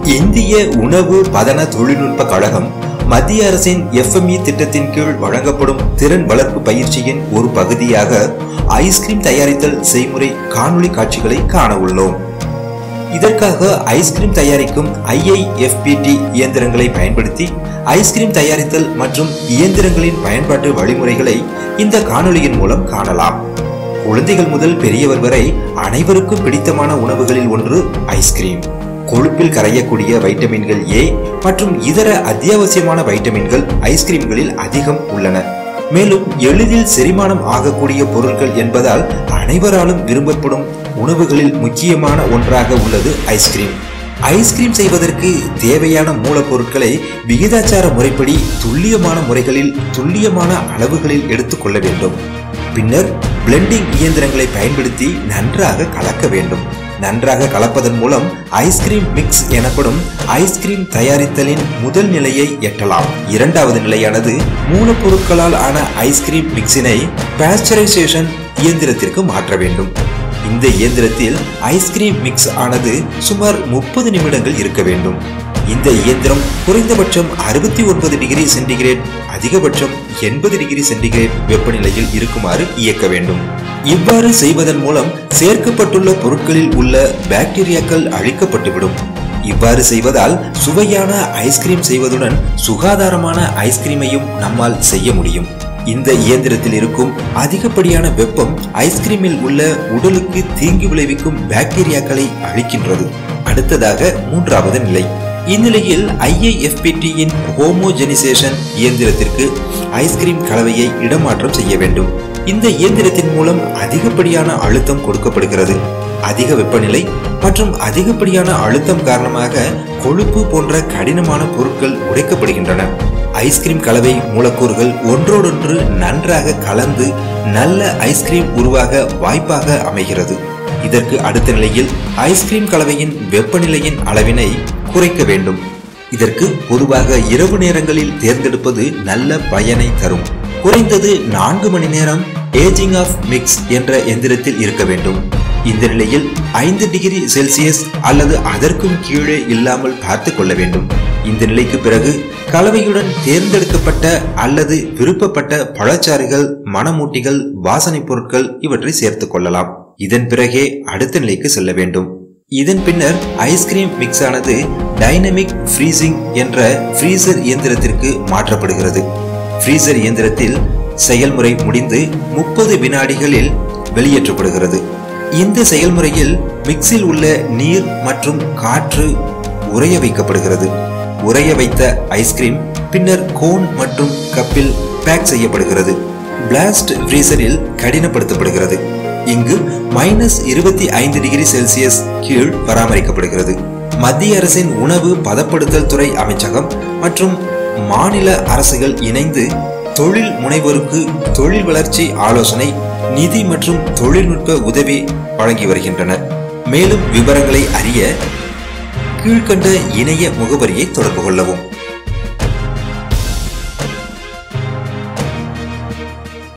இந்திய உணவு பதன தொழில்நுட்ப கழகம் மத்திய அரசின் எஃப்எம்இ திட்டத்தின் கீழ் வழங்கப்படும் திறன் வளர்ப்பு பயிற்சியின் ஒரு பகுதியாக ஐஸ்கிரீம் தயாரித்தல் செய்முறை காணொளி காட்சிகளை காண உள்ளோம் இதற்காக ஐஸ்கிரீம் தயாரிக்கும் ஐஐஎஃபிடி இயந்திரங்களை பயன்படுத்தி ஐஸ்கிரீம் தயாரித்தல் மற்றும் இயந்திரங்களின் பயன்பாட்டு வழிமுறைகளை இந்த காணொளியின் மூலம் காணலாம் குழந்தைகள் முதல் பெரியவர் வரை அனைவருக்கும் பிடித்தமான உணவுகளில் ஒன்று ஐஸ்கிரீம் கொழுப்பில் கரையக்கூடிய வைட்டமின்கள் ஏ மற்றும் இதர அத்தியாவசியமான வைட்டமின்கள் ஐஸ்கிரீம்களில் அதிகம் உள்ளன மேலும் எளிதில் செரிமானம் ஆகக்கூடிய பொருட்கள் என்பதால் அனைவராலும் விரும்பப்படும் உணவுகளில் முக்கியமான ஒன்றாக உள்ளது ஐஸ்கிரீம் ஐஸ்கிரீம் செய்வதற்கு தேவையான மூலப்பொருட்களை விகிதாச்சார முறைப்படி துல்லியமான முறைகளில் துல்லியமான அளவுகளில் எடுத்துக்கொள்ள வேண்டும் பின்னர் பிளெண்டிங் இயந்திரங்களை பயன்படுத்தி நன்றாக கலக்க வேண்டும் நன்றாக கலப்பதன் மூலம் ஐஸ்கிரீம் மிக்ஸ் எனப்படும் ஐஸ்கிரீம் தயாரித்தலின் முதல் நிலையை எட்டலாம் இரண்டாவது நிலையானது மூலப்பொருட்களால் ஆன ஐஸ்கிரீம் மிக்ஸினை பாஸ்டரைசேஷன் இயந்திரத்திற்கு மாற்ற வேண்டும் இந்த இயந்திரத்தில் ஐஸ்கிரீம் மிக்ஸ் ஆனது சுமார் முப்பது நிமிடங்கள் இருக்க வேண்டும் இந்த இயந்திரம் குறைந்தபட்சம் அறுபத்தி ஒன்பது டிகிரி சென்டிகிரேட் அதிகபட்சம் எண்பது டிகிரி சென்டிகிரேட் வெப்பநிலையில் இருக்குமாறு இயக்க வேண்டும் இவ்வாறு செய்வதன் மூலம் சேர்க்கப்பட்டுள்ள பொருட்களில் உள்ள பாக்டீரியாக்கள் அழிக்கப்பட்டுவிடும் இவ்வாறு செய்வதால் சுவையான ஐஸ்கிரீம் செய்வதுடன் சுகாதாரமான ஐஸ்கிரீமையும் நம்மால் செய்ய முடியும் இந்த இயந்திரத்தில் இருக்கும் அதிகப்படியான வெப்பம் ஐஸ்கிரீமில் உள்ள உடலுக்கு தீங்கு விளைவிக்கும் பாக்டீரியாக்களை அழிக்கின்றது அடுத்ததாக மூன்றாவது நிலை இந்நிலையில் ஐஏஎஃபிடியின் ஹோமோஜெனிசேஷன் இயந்திரத்திற்கு ஐஸ்கிரீம் கலவையை இடமாற்றம் செய்ய வேண்டும் இந்த இயந்திரத்தின் மூலம் அதிகப்படியான அழுத்தம் கொடுக்கப்படுகிறது அதிக வெப்பநிலை மற்றும் அதிகப்படியான அழுத்தம் காரணமாக கொழுப்பு போன்ற கடினமான பொருட்கள் உடைக்கப்படுகின்றன ஐஸ்கிரீம் கலவை மூலக்கூறுகள் ஒன்றோடொன்று நன்றாக கலந்து நல்ல ஐஸ்கிரீம் உருவாக வாய்ப்பாக அமைகிறது இதற்கு அடுத்த நிலையில் ஐஸ்கிரீம் கலவையின் வெப்பநிலையின் அளவினை குறைக்க வேண்டும் இதற்கு பொதுவாக இரவு நேரங்களில் தேர்ந்தெடுப்பது நல்ல பயனை தரும் குறைந்தது நான்கு மணி நேரம் ஏஜிங் ஆஃப் மிக்ஸ் என்ற எந்திரத்தில் இருக்க வேண்டும் இந்த நிலையில் ஐந்து டிகிரி செல்சியஸ் அல்லது அதற்கும் கீழே இல்லாமல் பார்த்து கொள்ள வேண்டும் இந்த நிலைக்கு பிறகு கலவையுடன் தேர்ந்தெடுக்கப்பட்ட அல்லது விருப்பப்பட்ட பழச்சாறுகள் மணமூட்டிகள் வாசனை பொருட்கள் இவற்றை சேர்த்துக் கொள்ளலாம் இதன் பிறகே அடுத்த நிலைக்கு செல்ல வேண்டும் இதன் பின்னர் ஐஸ்கிரீம் மிக்ஸ் ஆனது டைனமிக் ஃப்ரீசிங் என்ற ஃப்ரீசர் இயந்திரத்திற்கு மாற்றப்படுகிறது ஃப்ரீசர் இயந்திரத்தில் செயல்முறை முடிந்து முப்பது வினாடிகளில் வெளியேற்றப்படுகிறது இந்த செயல்முறையில் மிக்ஸில் உள்ள நீர் மற்றும் காற்று உறைய வைக்கப்படுகிறது உறைய வைத்த ஐஸ்கிரீம் பின்னர் கோன் மற்றும் கப்பில் பேக் செய்யப்படுகிறது பிளாஸ்ட் ஃப்ரீசரில் கடினப்படுத்தப்படுகிறது இங்கு மைனஸ் இருபத்தி ஐந்து டிகிரி செல்சியஸ் கீழ் பராமரிக்கப்படுகிறது மத்திய அரசின் உணவு பதப்படுத்தல் துறை அமைச்சகம் மற்றும் மாநில அரசுகள் இணைந்து தொழில் முனைவோருக்கு தொழில் வளர்ச்சி ஆலோசனை நிதி மற்றும் தொழில்நுட்ப உதவி வழங்கி வருகின்றனர் மேலும் விவரங்களை அறிய கீழ்கண்ட இணைய முகவரியை தொடர்பு கொள்ளவும்